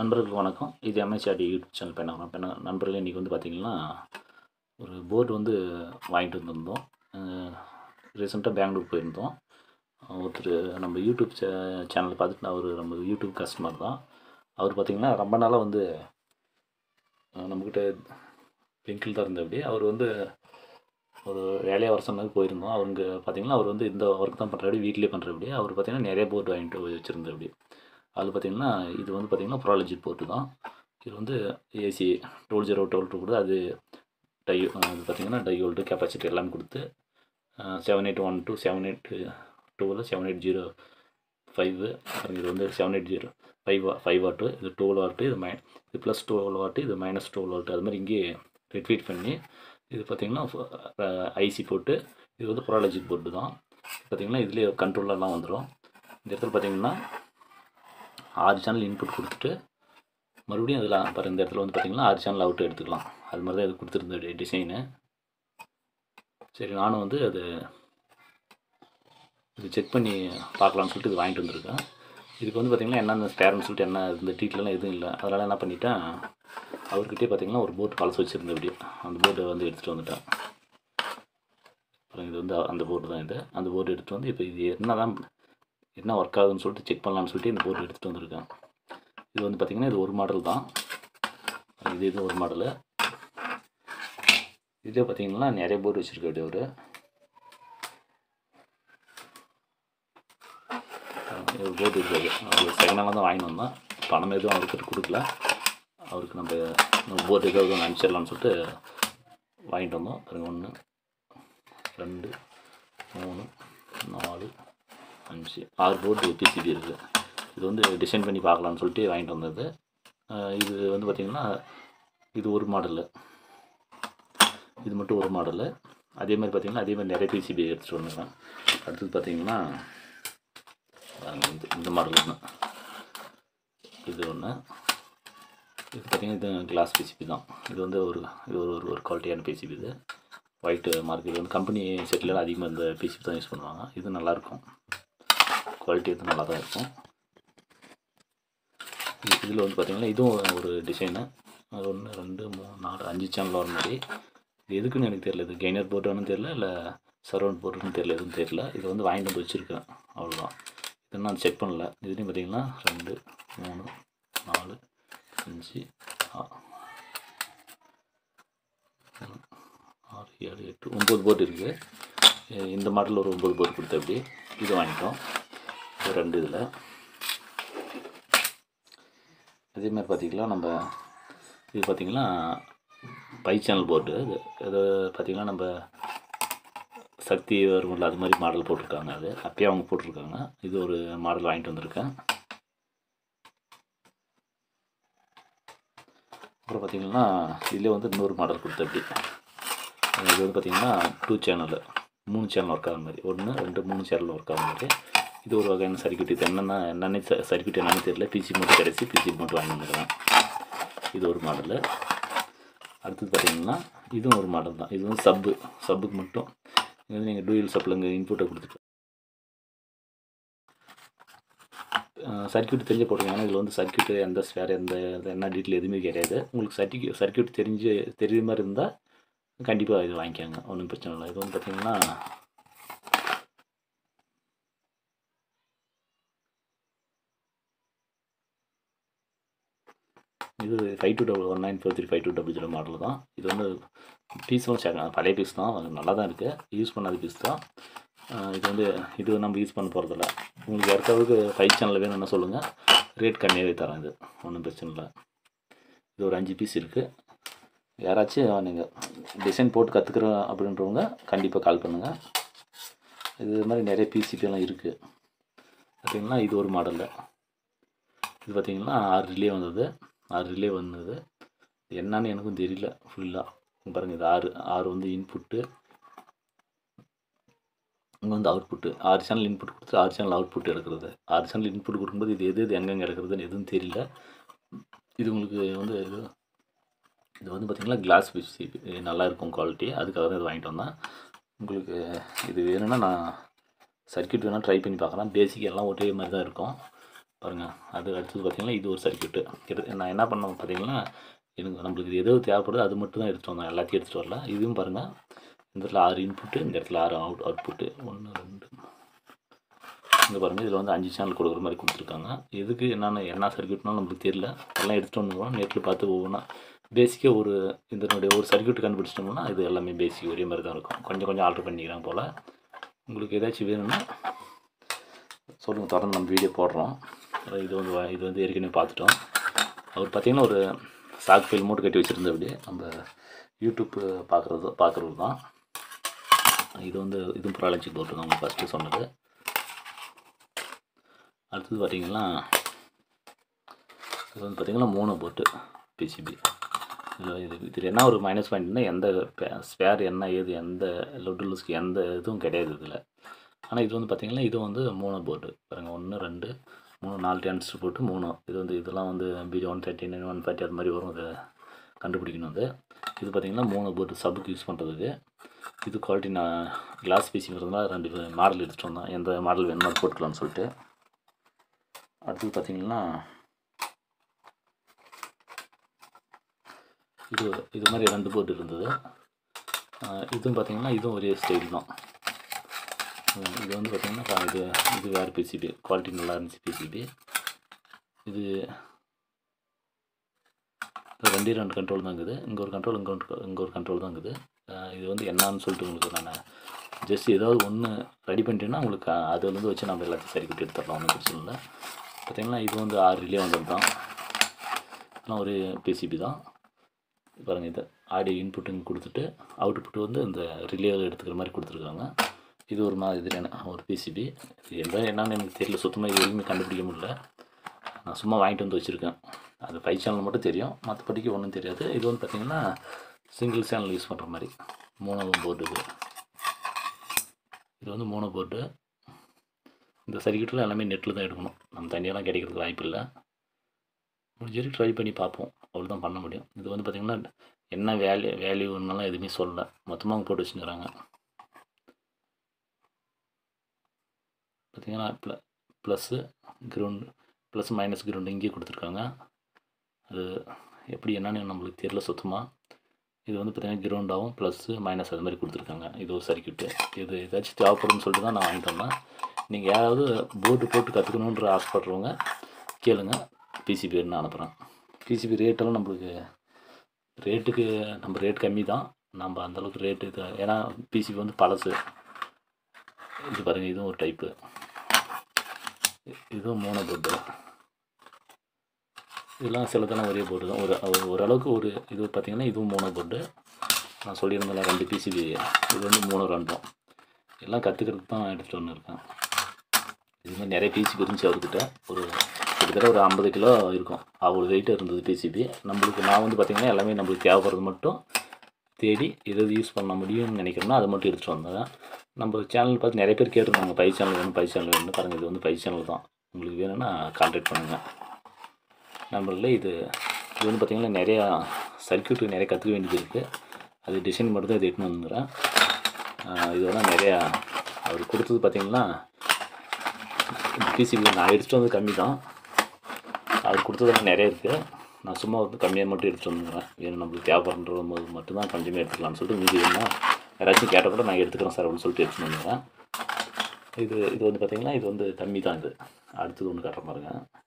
நண்பர்களுக்கு வணக்கம் இது எம்எஸ்ஆர்டி யூடியூப் சேனல் பண்ண பண்ண நண்பர்களே இன்றைக்கி வந்து பார்த்திங்கன்னா ஒரு போர்டு வந்து வாங்கிட்டு வந்திருந்தோம் ரீசெண்டாக பெங்களூர் போயிருந்தோம் ஒருத்தர் நம்ம யூடியூப் சே சேனல் பார்த்துட்டு அவர் நம்ம யூடியூப் கஸ்டமர் தான் அவர் பார்த்திங்கன்னா ரொம்ப நாளாக வந்து அஹ், நம்மக்கிட்ட பெங்கில் தான் இருந்தபடி அவர் வந்து ஒரு வேலையாக வர சொன்னது போயிருந்தோம் அவங்க பார்த்திங்கன்னா அவர் வந்து இந்த ஒர்க் தான் பண்ணுறபடி வீட்டிலே பண்ணுறபடி அவர் பார்த்திங்கன்னா நிறைய போர்டு வாங்கிட்டு வச்சுருந்தபடி அது பார்த்திங்கன்னா இது வந்து பார்த்திங்கன்னா ப்ராலஜி போர்ட்டு தான் இது வந்து AC twelve zero twelve two கூட அது டை அது பார்த்திங்கன்னா டையோல்டு கெப்பாசிட்டி எல்லாமே கொடுத்து seven eight one two seven eight டூவில் செவன் எயிட் ஜீரோ ஃபைவ் இது வந்து seven eight zero five five watt இது டுவெல் வாட்டு இது மை இது ப்ளஸ் டுவெல் வாட்டு இது மைனஸ் டுவெல் வாட்டு அது மாதிரி இங்கே ரிட்வீட் பண்ணி இது பார்த்திங்கன்னா ஐசி போட்டு இது வந்து ப்ராலஜிக் போர்டு தான் பார்த்திங்கன்னா இதுலேயே கண்ட்ரோலர்லாம் வந்துடும் இந்த இடத்துல பார்த்திங்கன்னா ஆறு சேனல் இன்புட் கொடுத்துட்டு மறுபடியும் அதில் பாரு இந்த இடத்துல வந்து பார்த்திங்கன்னா ஆறு சேனல் அவுட் எடுத்துக்கலாம் அது மாதிரி தான் இது கொடுத்துருந்த டிசைனு சரி நானும் வந்து அது இது செக் பண்ணி பார்க்கலாம்னு சொல்லிட்டு இது வாங்கிட்டு வந்திருக்கேன் இதுக்கு வந்து பார்த்திங்கன்னா என்னென்ன ஸ்பேர்னு சொல்லிட்டு என்ன இந்த டீட்டெயிலாம் எதுவும் இல்லை அதனால் என்ன பண்ணிட்டேன் அவர்கிட்டயே பார்த்திங்கன்னா ஒரு போர்டு பழசு வச்சுருந்தேன் இப்படி அந்த போர்டை வந்து எடுத்துகிட்டு வந்துட்டேன் அப்புறம் இது வந்து அந்த போர்டு தான் இது அந்த போர்டு எடுத்துகிட்டு வந்து இப்போ இது என்ன தான் என்ன ஒர்க் ஆகுதுன்னு சொல்லிட்டு செக் பண்ணலாம்னு சொல்லிட்டு இந்த போர்டு எடுத்துகிட்டு வந்திருக்கேன் இது வந்து பார்த்திங்கன்னா இது ஒரு மாடல் தான் இது இது ஒரு மாடலு இதே பார்த்தீங்கன்னா நிறைய போர்டு வச்சுருக்காரு அவர் ஒரு போர்டு இருக்காது அவர் செகண்டாக தான் வாங்கிட்டு வந்தோம் பணம் எதுவும் அவருக்கு கொடுக்கல அவருக்கு நம்ம போர்டு ஏதாவது ஒன்று அனுப்பிச்சிடலாம்னு சொல்லிட்டு வாங்கிட்டு வந்தோம் பாருங்க ஒன்று ரெண்டு மூணு நாலு அஞ்சு ஆறு போர்டு பிசிபி இருக்குது இது வந்து டிசைன் பண்ணி பார்க்கலான்னு சொல்லிட்டு வாங்கிட்டு வந்தது அஹ் இது வந்து பார்த்திங்கன்னா இது ஒரு மாடலு இது மட்டும் ஒரு மாடலு அதே மாதிரி பார்த்திங்கன்னா அதே மாதிரி நிறைய பிசிபி எடுத்துகிட்டு வந்துருக்கேன் அடுத்தது பார்த்திங்கன்னா பாருங்க, இந்த இந்த மாடல் ஒன்று இது ஒன்று இது பார்த்திங்கன்னா இது கிளாஸ் பிசிபி தான் இது வந்து ஒரு இது ஒரு ஒரு- ஒரு குவாலிட்டியான பிசிபி இது ஒயிட் மார்க் இது வந்து கம்பெனி செட்டில் அதிகமாக இந்த பிசிபி தான் யூஸ் பண்ணுவாங்க இது நல்லாயிருக்கும் குவாலிட்டி வந்து நல்லா தான் இருக்கும் இதில் வந்து பார்த்திங்கன்னா இதுவும் ஒரு டிசைனு அது ஒன்று ரெண்டு மூணு நாலு அஞ்சு சேனல் வர மாதிரி இது எதுக்குன்னு எனக்கு தெரியல இது கெய்னர் போர்டுன்னு தெரியல இல்லை சரௌண்ட் போர்டுன்னு தெரியல எதுவும் தெரியல இது வந்து வாங்கிட்டு வந்து வச்சுருக்கேன் அவ்வளோதான் இது நான் செக் பண்ணல இதுலேயும் பார்த்தீங்கன்னா ரெண்டு மூணு நாலு அஞ்சு ஆ- ஆறு ஏழு எட்டு ஒம்பது போர்டு இருக்குது இந்த மாடலில் ஒரு ஒம்பது போர்டு கொடுத்த அப்படி இது வாங்கிட்டோம் இது ரெண்டு இதில் அதே மாதிரி பார்த்திங்கன்னா நம்ம இது பார்த்திங்கன்னா பை சேனல் போர்டு இது இது பார்த்திங்கன்னா நம்ம சக்தி வரும்ல அது மாதிரி மாடல் போட்டிருக்காங்க அது அப்பயே அவங்க போட்டிருக்காங்க இது ஒரு மாடல் வாங்கிட்டு வந்திருக்கேன் அப்புறம் பார்த்திங்கன்னா இதிலே வந்து இன்னொரு மாடல் கொடுத்த அப்படி இது வந்து பார்த்திங்கன்னா டூ சேனல் மூணு சேனல் ஒர்க் ஆகிற மாதிரி ஒன்று ரெண்டு மூணு சேனல் ஒர்க் ஆகிற மாதிரி இது ஒரு வகையான சர்க்கியூட் இது என்னென்னா என்னென்ன சர்க்கியூட் என்னன்னு தெரியல பிசி மட்டும் கிடச்சி பிசி மட்டும் வாங்கி வந்துருக்கேன் இது ஒரு மாடலு அடுத்தது பார்த்தீங்கன்னா இதுவும் ஒரு மாடல் தான் இது வந்து சப்பு சப்புக்கு மட்டும் இது வந்து நீங்கள் டூயல் சப்பில் இங்கே இன்புட்டை கொடுத்துட்டு சர்க்கியூட் தெரிஞ்சு போட்டுருங்க ஏன்னா இதில் வந்து சர்க்கியூட் எந்த ஸ்பேர் எந்த எந்த- என்ன டீட்டெயில் எதுவுமே கிடையாது உங்களுக்கு சர்க்கியூ சர்க்கியூட் தெரிஞ்சு தெரியுற மாதிரி இருந்தால் கண்டிப்பாக இது வாங்கிக்கோங்க ஒன்றும் பிரச்சனை இல்லை இது வந்து பார்த்தீங்கன்னா இது five two double one nine four three five two double zero model தான் இது வந்து பீஸும் சே- பழைய பீஸ் தான் அது நல்லா தான் இருக்குது யூஸ் பண்ணாத பீஸ் தான் ஆஹ் இது வந்து இது நம்ம யூஸ் பண்ண போகிறதில்ல உங்களுக்கு யாருக்காவது ஃபைவ் சேனல் வேணும்னா சொல்லுங்கள் ரேட் கம்மியாகவே தரேன் இது ஒன்றும் பிரச்சனை இல்லை இது ஒரு அஞ்சு பீஸ் இருக்குது யாராச்சும் நீங்கள் டிசைன் போட்டு கற்றுக்குறோம் அப்படின்றவங்க கண்டிப்பாக கால் பண்ணுங்கள் இது மாதிரி நிறைய பிசிபிலாம் இருக்குது பார்த்தீங்கன்னா இது ஒரு மாடலில் இது பார்த்தீங்கன்னா ஆறு ரிலே வந்தது ஆறு ரிலே வந்தது என்னன்னு எனக்கும் தெரியல ஃபுல்லாக பாருங்கள் இது ஆறு ஆறு வந்து இன்புட்டு இங்கே வந்து அவுட்புட்டு ஆறு சேனல் இன்புட் கொடுத்து ஆறு சேனல் அவுட்புட் எடுக்கிறது ஆறு சேனல் இன்புட் கொடுக்கும்போது இது எது எது எங்கெங்கே எடுக்கிறதுன்னு எதுவும் தெரியல இது உங்களுக்கு வந்து இது இது வந்து பார்த்திங்கன்னா கிளாஸ் பிசி நல்லா இருக்கும் குவாலிட்டி அதுக்காக தான் இது வாங்கிட்டு வந்தேன் உங்களுக்கு இது வேணும்னா நான் சர்க்கியூட் வேணால் ட்ரை பண்ணி பார்க்கலாம் பேசிக் எல்லாம் ஒரே மாதிரி தான் இருக்கும் பாருங்கள் அது அடுத்தது பார்த்தீங்கன்னா இது ஒரு சர்க்கியூட்டு எடுத்து நான் என்ன பண்ணோம் பார்த்தீங்கன்னா எனக்கு நம்மளுக்கு எது தேவைப்படுதோ அது மட்டும் தான் எடுத்துகிட்டு வந்தோம் எல்லாத்தையும் எடுத்துகிட்டு வரல இதுவும் பாருங்கள் இந்த இடத்துல ஆறு இன்புட்டு இந்த இடத்துல ஆறு அவுட் அவுட்புட்டு ஒன்று ரெண்டு இங்கே பாருங்கள் இதில் வந்து அஞ்சு சேனல் கொடுக்குற மாதிரி கொடுத்துருக்காங்க எதுக்கு என்னென்ன என்ன சர்க்கியூட்னாலும் நம்மளுக்கு தெரியல எல்லாம் எடுத்துகிட்டு வந்துடுவோம் நெட்டில் பார்த்து ஒவ்வொன்றா பேசிக்காக ஒரு இதனுடைய ஒரு சர்க்கியூட் கண்டுபிடிச்சிட்டோம்னா இது எல்லாமே பேசிக் ஒரே மாதிரி தான் இருக்கும் கொஞ்சம் கொஞ்சம் ஆல்ட்ரு பண்ணிக்கிறாங்க போல் உங்களுக்கு ஏதாச்சும் வேணும்னா சொல்லுங்கள் தொடர்ந்து நம்ம வீடியோ போடுறோம் இது வந்து வ- இது வந்து ஏற்கனவே பார்த்துட்டோம் அவர் பார்த்தீங்கன்னா ஒரு சாக் ஃபைல் மூட்டை கட்டி வச்சுருந்தபடி நம்ம யூடியூப் பார்க்குறது பார்க்குறது தான் இது வந்து இதுவும் ப்ராலஜி போட்டு தான் உங்களுக்கு ஃபஸ்ட்டு சொன்னது அடுத்தது பார்த்தீங்கன்னா இது வந்து பார்த்தீங்கன்னா மூணு போட்டு பிசிபி இதில் இது இதில் என்ன ஒரு மைனஸ் பாயிண்ட்னா எந்த ஸ்பேர் என்ன ஏது எந்த லொட்டுலுஸ்க்கு எந்த இதுவும் கிடையாது இதில் ஆனால் இது வந்து பார்த்தீங்கன்னா இது வந்து மூணு போர்டு பாருங்கள் ஒன்று ரெண்டு மூணு நாலு டிரான்ஸ்டர் போட்டு மூணு இது வந்து இதெல்லாம் வந்து BT one thirty nine one forty அது மாதிரி வரும் அதை கண்டுபிடிக்கணும் அது இது பார்த்தீங்கன்னா மூணு போர்டு சப்புக்கு யூஸ் பண்ணுறதுக்கு இது குவாலிட்டி நான் கிளாஸ் பீஸுங்கிறதுனால ரெண்டு மாடல் எடுத்துகிட்டு வந்தேன் எந்த மாடல் வேணுமோ அது போட்டுக்கலாம்னு சொல்லிட்டு அடுத்தது பார்த்தீங்கன்னா இது இது மாதிரி ரெண்டு போர்டு இருந்தது ஆஹ் இதுவும் பார்த்தீங்கன்னா இதுவும் ஒரே ஸ்டைல் தான் உம் இது வந்து பார்த்தீங்கன்னா இது இது வேறு பிசிபி குவாலிட்டி நல்லா இருந்துச்சு பிசிபி இது இது ரெண்டே ரெண்டு கண்ட்ரோல் தான் இருக்குது இங்கே ஒரு கண்ட்ரோல் இங்கே ஒரு இங்கே ஒரு கண்ட்ரோல் தான் இருக்குது ஆஹ் இது வந்து என்னன்னு சொல்லிட்டு உங்களுக்கு நான் ஜஸ்ட் ஏதாவது ஒன்று ரெடி பண்ணிட்டேன்னா உங்களுக்கு அ- அதுலேருந்து வச்சு நம்ம எல்லாத்தையும் சரி கட்டி எடுத்துடலாம் ஒன்றும் பிரச்சனை இல்லை பார்த்தீங்கன்னா இது வந்து ஆறு ரிலே வந்தது தான் இதெல்லாம் ஒரு பிசிபி தான் பாருங்கள் இது ஆடியோ இன்புட்டுங்க கொடுத்துட்டு அவுட்புட் வந்து இந்த ரிலேவில் எடுத்துக்கிற மாதிரி கொடுத்துருக்காங்க இது ஒரு மாதிரியான ஒரு பிசிபி இது எல்லாம் என்னன்னு எனக்கு தெரியல சுத்தமாக இது எதுவுமே கண்டுபிடிக்க முடியல நான் சும்மா வாங்கிட்டு வந்து வச்சுருக்கேன் அது ஃபைவ் சேனல் மட்டும் தெரியும் மற்றபடிக்கு ஒன்றும் தெரியாது இது வந்து பார்த்திங்கன்னா சிங்கிள் சேனல் யூஸ் பண்ணுற மாதிரி மூணு போர்டு இது இது வந்து மூணு போர்டு இந்த சர்க்கியூட்டில் எல்லாமே நெட்டில் தான் எடுக்கணும் நம்ம தனியாலாம் கிடைக்கிறதுக்கு வாய்ப்பு இல்லை முடிஞ்ச வரைக்கும் ட்ரை பண்ணி பார்ப்போம் அவ்வளோ தான் பண்ண முடியும் இது வந்து பார்த்திங்கன்னா என்ன வேல்யூ வேல்யூன்னெலாம் எதுவுமே சொல்லலை மொத்தமாக அவங்க போட்டு வச்சுக்கிறாங்க பார்த்திங்கன்னா ப்ள plus ground plus minus ground இங்கேயே கொடுத்துருக்காங்க அது எப்படி என்னன்னு நம்மளுக்கு தெரியல சுத்தமாக இது வந்து பார்த்திங்கன்னா கிரவுண்டாகவும் ப்ளஸ்ஸு மைனஸ் அது மாதிரி கொடுத்துருக்காங்க இது ஒரு சர்க்கியூட்டு இது ஏதாச்சும் தேவைப்படும்னு சொல்லிட்டு தான் நான் வாங்கிட்டு வந்தேன் நீங்கள் யாராவது போர்டு போட்டு கற்றுக்கணுன்ற ஆசைப்படுறவங்க கேளுங்க பிசிபி நான் அனுப்புகிறேன் பிசிபி ரேட்டெல்லாம் நம்மளுக்கு ரேட்டுக்கு நம்ம ரேட் கம்மி தான் நம்ம அந்தளவுக்கு ரேட்டு இது ஏன்னா பிசிபி வந்து பழசு இது பாருங்கள் இதுவும் ஒரு டைப்பு இதுவும் மூணு போர்டு இதெல்லாம் சிலதெல்லாம் ஒரே போர்டு தான் ஒரு ஒரு- ஓரளவுக்கு ஒரு இது பார்த்தீங்கன்னா இதுவும் மூணு போர்டு நான் சொல்லியிருந்தேன் ரெண்டு பிசிபி இது வந்து மூணு ரெண்டும் எல்லாம் கற்றுக்கிறதுக்கு தான் எடுத்துகிட்டு வந்துருக்கேன் இது மாதிரி நிறைய பிசிபி இருந்துச்சு அவர்கிட்ட ஒரு கிட்டத்தட்ட ஒரு ஐம்பது கிலோ இருக்கும் அவ்வளோ வெயிட் இருந்தது பிசிபி நம்மளுக்கு நான் வந்து பார்த்திங்கன்னா எல்லாமே நம்மளுக்கு தேவைப்படுறது மட்டும் தேடி எது எது யூஸ் பண்ண முடியும்னு நினைக்கிறேன்னா அதை மட்டும் எடுத்துகிட்டு வந்தேன் நம்ம சேனல் பார்த்து நிறைய பேர் கேட்டிருந்தாங்க பை சேனல் வேணும் பை சேனல் வேணும் பாருங்கள் இது வந்து பை சேனல் தான் உங்களுக்கு வேணும்னா கான்டாக்ட் பண்ணுங்கள் நண்பர்களே இது இது வந்து பார்த்திங்கன்னா நிறையா சர்க்கியூட்டு நிறைய கற்றுக்க வேண்டியது இருக்குது அது டிசைன் மட்டும் தான் இது எட்டுன்னு வந்துடுறேன் இதெல்லாம் நிறையா அவர் கொடுத்தது பார்த்திங்கன்னா பிசிபி நான் எடுத்துகிட்டு வந்து கம்மி தான் அவர் கொடுத்ததெல்லாம் நிறைய இருக்குது நான் சும்மா வந்து கம்மியாக மட்டும் எடுத்துகிட்டு வந்துடுறேன் வேணும் நம்மளுக்கு தேவைப்படுற போது மட்டும்தான் கொஞ்சமே எடுத்துக்கலாம்னு சொல்லிட்டு மீதி வேணும்னா யாராச்சும் கேட்டால் கூட நான் எடுத்துக்கிறேன் சார் அப்படின்னு சொல்லிட்டு எடுத்துகிட்டு வந்துடுறேன் இது இது வந்து பார்த்திங்கன்னா இது வந்து கம்மி தான் இது அடுத்தது ஒன்று காட்டுற பாருங்க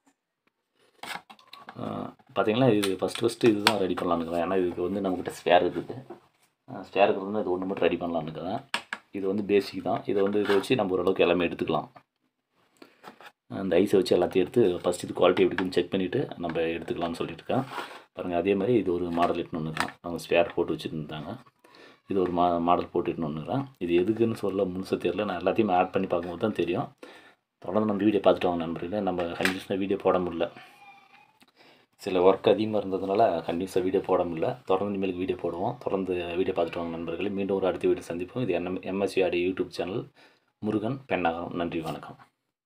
பார்த்தீங்கன்னா இது ஃபஸ்ட்டு ஃபஸ்ட்டு இதுதான் ரெடி பண்ணலான்னு ஏன்னா இதுக்கு வந்து நம்மக்கிட்ட ஸ்பேர் இருக்குது ஸ்பேர் இருக்கிறது இது ஒன்று மட்டும் ரெடி பண்ணலான்னு இருக்கிறேன் இது வந்து பேசிக் தான் இதை வந்து இதை வச்சு நம்ம ஓரளவுக்கு எல்லாமே எடுத்துக்கலாம் அந்த ஐஸை வச்சு எல்லாத்தையும் எடுத்து ஃபஸ்ட் இது குவாலிட்டி எப்படி இருக்குன்னு செக் பண்ணிவிட்டு நம்ம எடுத்துக்கலாம்னு சொல்லிட்டு இருக்கேன் பாருங்கள் அதே மாதிரி இது ஒரு மாடல் எட்டுன்னு ஒன்று தான் அவங்க ஸ்பேர் போட்டு வச்சுருந்தாங்க இது ஒரு மா மாடல் போட்டுன்னு ஒன்றுக்கிறேன் இது எதுக்குன்னு சொல்ல முழுசாக தெரியல நான் எல்லாத்தையும் ஆட் பண்ணி பார்க்கும்போது தான் தெரியும் தொடர்ந்து நம்ம வீடியோ பார்த்துட்டு வாங்க நண்பர்களே நம்ம கண்டினியூஸாக வீடியோ போட முடியல சில ஒர்க் அதிகமாக இருந்ததுனால கண்டினியூஸாக வீடியோ போட முடியல தொடர்ந்து இனிமேலுக்கு வீடியோ போடுவோம் தொடர்ந்து வீடியோ பார்த்துட்டு வாங்க நண்பர்களே மீண்டும் ஒரு அடுத்த வீடியோ சந்திப்போம் இது NM MSC audio YouTube channel Murugan Pennagaram நன்றி வணக்கம்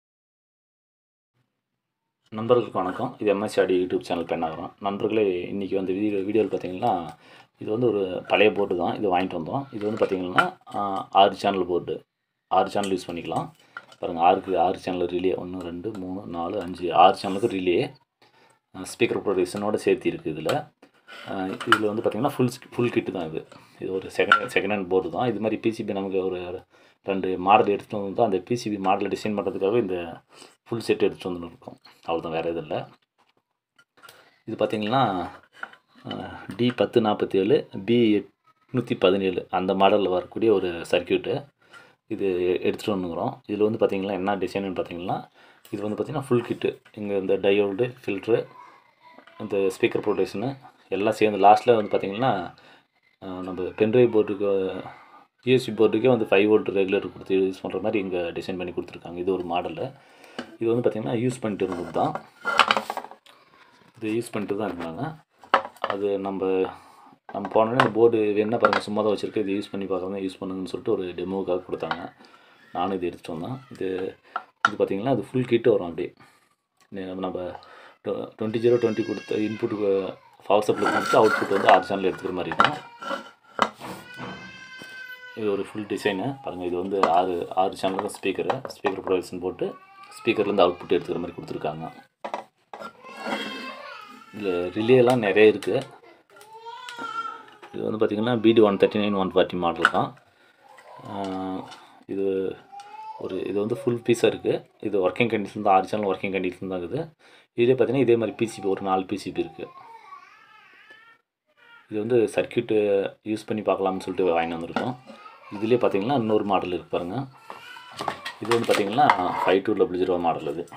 நண்பர்களுக்கு வணக்கம் இது எம்எஸ்சி ஆடி யூடியூப் சேனல் பெண்ணாகிறோம் நண்பர்களே இன்றைக்கி வந்து வீடியோ வீடியோவில் பார்த்தீங்கன்னா இது வந்து ஒரு பழைய போர்டு தான் இது வாங்கிட்டு வந்தோம் இது வந்து பார்த்திங்கன்னா ஆறு சேனல் போர்டு ஆறு சேனல் யூஸ் பண்ணிக்கலாம் பாருங்கள் ஆறுக்கு ஆறு சேனல் ரிலே ஒன்று ரெண்டு மூணு நாலு அஞ்சு ஆறு சேனலுக்கு ரிலே ஸ்பீக்கர் ப்ரொடக்ஷனோட சேர்த்து இருக்குது இதில் இதில் வந்து பார்த்திங்கன்னா ஃபுல் ஃபுல் கிட்டு தான் இது இது ஒரு செகண்ட் செகண்ட் ஹேண்ட் போர்டு தான் இது மாதிரி பிசிபி நமக்கு ஒரு ரெண்டு மாடல் எடுத்துகிட்டு வந்து அந்த பிசிபி மாடலை டிசைன் பண்ணுறதுக்காக இந்த ஃபுல் செட் எடுத்துகிட்டு வந்து இருக்கோம் அவ்வளோதான் வேறு எதுவும் இல்லை இது பார்த்திங்கன்னா டி பத்து நாற்பத்தி ஏழு பி எட்நூற்றி பதினேழு அந்த மாடலில் வரக்கூடிய ஒரு சர்க்கியூட்டு இது எடுத்துகிட்டு வந்துக்கிறோம் இதில் வந்து பார்த்திங்கன்னா என்ன டிசைனுன்னு பார்த்தீங்கன்னா இது வந்து பார்த்திங்கன்னா ஃபுல் கிட்டு இங்கே இந்த டயோல்டு ஃபில்ட்ரு இந்த ஸ்பீக்கர் ப்ரொடக்ஷனு எல்லாம் சேர்ந்து லாஸ்ட்டில் வந்து பார்த்திங்கன்னா நம்ம பென்ட்ரைவ் போர்டுக்கு யூஎஸ்பி போர்டுக்கே வந்து ஃபைவ் வோல்ட் ரெகுலேட்டர் கொடுத்து யூஸ் பண்ணுற மாதிரி இங்கே டிசைன் பண்ணி கொடுத்துருக்காங்க இது ஒரு மாடலு இது வந்து பார்த்திங்கன்னா யூஸ் பண்ணிட்டு இருந்தது தான் இது யூஸ் பண்ணிட்டு தான் இருந்தாங்க அது நம்ம நம்ம போனோடனே இந்த போர்டு வேணா பாருங்கள் சும்மா தான் வச்சுருக்கு இது யூஸ் பண்ணி பார்க்குறதா யூஸ் பண்ணுங்கன்னு சொல்லிட்டு ஒரு டெமோவுக்காக கொடுத்தாங்க நானும் இது எடுத்துகிட்டு வந்தேன் இது இது பார்த்திங்கன்னா அது ஃபுல் கிட்டு வரும் அப்படியே நே- நம்ம டுவெண்ட்டி ஜீரோ டுவெண்ட்டி கொடுத்த இன்புட்டுக்கு பவர் சப்ளை கொடுத்து அவுட்புட் வந்து ஆறு சேனல் எடுத்துக்கிற மாதிரி இருக்கும் இது ஒரு ஃபுல் டிசைனு பாருங்கள் இது வந்து ஆறு ஆறு சேனலுக்கு ஸ்பீக்கரு ஸ்பீக்கர் ப்ரொடக்ஷன் போட்டு ஸ்பீக்கர்லேருந்து அவுட்புட் எடுத்துக்கிற மாதிரி கொடுத்துருக்காங்க இதில் ரிலேலாம் நிறைய இருக்குது இது வந்து பார்த்திங்கன்னா BT one thirty nine one forty model தான் ஆஹ் இது ஒரு இது வந்து ஃபுல் பீஸாக இருக்குது இது ஒர்க்கிங் கண்டிஷன் தான் ஆறு சேனல் ஒர்க்கிங் கண்டிஷன் தான் இருக்குது இதே பார்த்தீங்கன்னா இதே மாதிரி பிசிபி ஒரு நாலு பிசிபி இருக்குது இது வந்து சர்க்கியூட்டு யூஸ் பண்ணி பார்க்கலாம்னு சொல்லிட்டு வாங்கி வந்திருக்கோம் இதுலேயே பார்த்தீங்கன்னா இன்னொரு மாடல் இருக்கு பாருங்கள் இது வந்து பார்த்தீங்கன்னா five two double zero model இது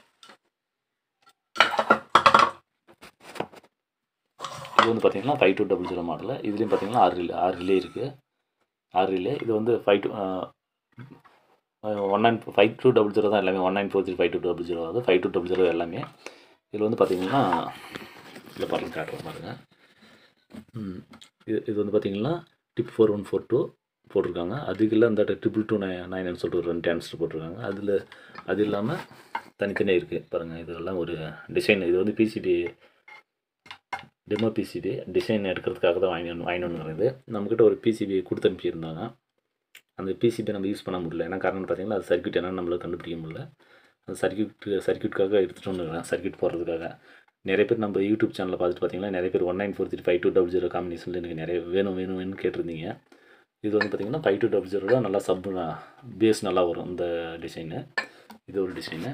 இது வந்து பார்த்தீங்கன்னா five two double zero model இதுலேயும் பார்த்தீங்கன்னா ஆறு ரிலே ஆறு ரிலே இருக்குது ஆறு ரிலே இது வந்து five two one nine five two double zero தான் எல்லாமே one nine four three five two double zero அது ஃபைவ் டூ டபுள் ஜீரோ எல்லாமே இதில் வந்து பார்த்தீங்கன்னா இதில் பாருங்க காட்டுறேன் பாருங்க ம், இது இது வந்து பார்த்தீங்கன்னா TIP four one four two போட்டிருக்காங்க அதுக்கு இல்லை அந்த ட்ரிபிள் டூ நைன் நைன் சொல்லிட்டு ஒரு ரெண்டு டேன்ஸ்டர் போட்டிருக்காங்க அதில் அது இல்லாமல் தனித்தனியாக இருக்குது பாருங்கள் இதெல்லாம் ஒரு டிசைன் இது வந்து பிசிபி டெமோ பிசிபி டிசைன் எடுக்கிறதுக்காக தான் வாங்கி வந்து- வாங்கி வந்துருக்குது நம்மக்கிட்ட ஒரு பிசிபி கொடுத்து அனுப்பியிருந்தாங்க அந்த பிசிபி நம்ம யூஸ் பண்ண முடியல ஏன்னா காரணம் பார்த்தீங்கன்னா அது சர்க்யூட் என்னன்னு நம்மளால கண்டுபிடிக்க முடியல அந்த சர்க்யூட் சர்க்யூட்காக எடுத்துகிட்டு வந்துருக்கேன் சர்க்யூட் போடுறதுக்காக நிறைய பேர் நம்ம யூடியூப் சேனலில் பார்த்துட்டு பார்த்தீங்கன்னா நிறைய பேர் one nine four three five two double zero காம்பினேஷனில் எனக்கு நிறைய வேணும் வேணும் வேணும்னு கேட்டிருந்தீங்க இது வந்து பார்த்தீங்கன்னா ஃபைவ் டூ டபுள் ஜீரோ தான் நல்லா சப் பேஸ் நல்லா வரும் இந்த டிசைனு இது ஒரு டிசைனு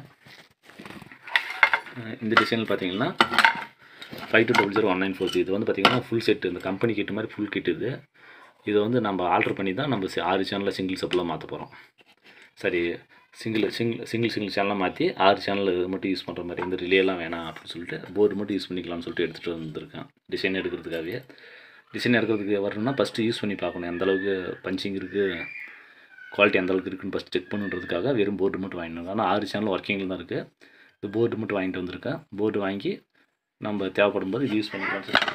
இந்த டிசைனில் பார்த்தீங்கன்னா five two double zero one nine four இது வந்து பார்த்தீங்கன்னா ஃபுல் செட் இந்த கம்பெனி கிட்ட மாதிரி ஃபுல் கிட் இது இதை வந்து நம்ம ஆல்டர் பண்ணி தான் நம்ம சி- ஆறு சேனலில் சிங்கிள் சப்பில் மாற்ற போகிறோம் சரி சிங்கிள் சிங்கிள் சிங்கிள் சிங்கிள் சேனலாக மாற்றி ஆறு சேனல் மட்டும் யூஸ் பண்ணுற மாதிரி இந்த ரிலேலாம் வேணாம் அப்படின்னு சொல்லிட்டு போர்டு மட்டும் யூஸ் பண்ணிக்கலாம்னு சொல்லிட்டு எடுத்துகிட்டு வந்திருக்கேன் டிசைன் எடுக்கிறதுக்காகவே டிசைன் எடுக்கிறதுக்கு வரணும்னா ஃபஸ்ட்டு யூஸ் பண்ணி பார்க்கணும் எந்த அளவுக்கு பஞ்சிங் இருக்குது குவாலிட்டி எந்த அளவுக்கு இருக்குன்னு ஃபஸ்ட் செக் பண்ணுன்றதுக்காக வெறும் போர்டு மட்டும் வாங்கிட்டு வந்தேன் ஆனால் ஆறு சேனல் ஒர்க்கிங்கில் தான் இருக்குது இந்த போர்டு மட்டும் வாங்கிட்டு வந்திருக்கேன் போர்டு வாங்கி நம்ம தேவைப்படும் போது இது யூஸ் பண்ணிக்கலாம் சொல்லிட்டு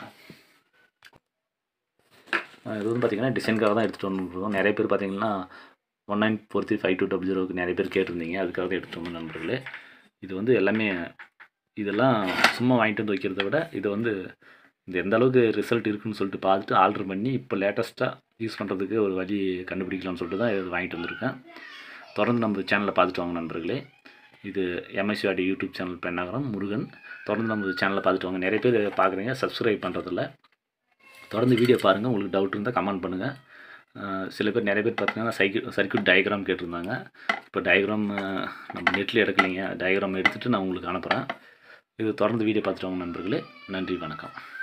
ஆஹ் இது வந்து பார்த்திங்கன்னா டிசைனுக்காக தான் எடுத்துகிட்டு வந்துருக்கோம் நிறைய பேர் பார்த்தீங்கன்னா one nine four three five two double ஜீரோக்கு நிறைய பேர் கேட்டிருந்தீங்க அதுக்காக தான் எடுத்துகிட்டு வந்தோம் நண்பர்களே இது வந்து எல்லாமே இதெல்லாம் சும்மா வாங்கிட்டு வந்து வைக்கிறத விட இது வந்து இது எந்த அளவுக்கு ரிசல்ட் இருக்குன்னு சொல்லிட்டு பார்த்துட்டு ஆர்டர் பண்ணி இப்போ லேட்டஸ்ட்டாக யூஸ் பண்ணுறதுக்கு ஒரு வழி கண்டுபிடிக்கலாம்னு சொல்லிட்டு தான் இது வாங்கிட்டு வந்திருக்கேன் தொடர்ந்து நம்ம சேனலை பார்த்துட்டு வாங்க நண்பர்களே இது MSC audio YouTube channel Pennagaram Murugan தொடர்ந்து நம்ம சேனலை பார்த்துட்டு வாங்க நிறைய பேர் பார்க்குறீங்க சப்ஸ்கிரைப் பண்ணுறதில்ல தொடர்ந்து வீடியோ பாருங்கள் உங்களுக்கு டவுட் இருந்தால் கமெண்ட் பண்ணுங்கள் சில பேர் நிறைய பேர் பார்த்தீங்கன்னா சைக்கிள் சர்க்யூட் டயக்ராம் கேட்டிருந்தாங்க இப்போ டயக்ராம் நம்ம நெட்டில் எடுக்கலைங்க டயக்ராம் எடுத்துகிட்டு நான் உங்களுக்கு அனுப்புகிறேன் இது தொடர்ந்து வீடியோ பார்த்துட்டு வாங்க நண்பர்களே நன்றி வணக்கம்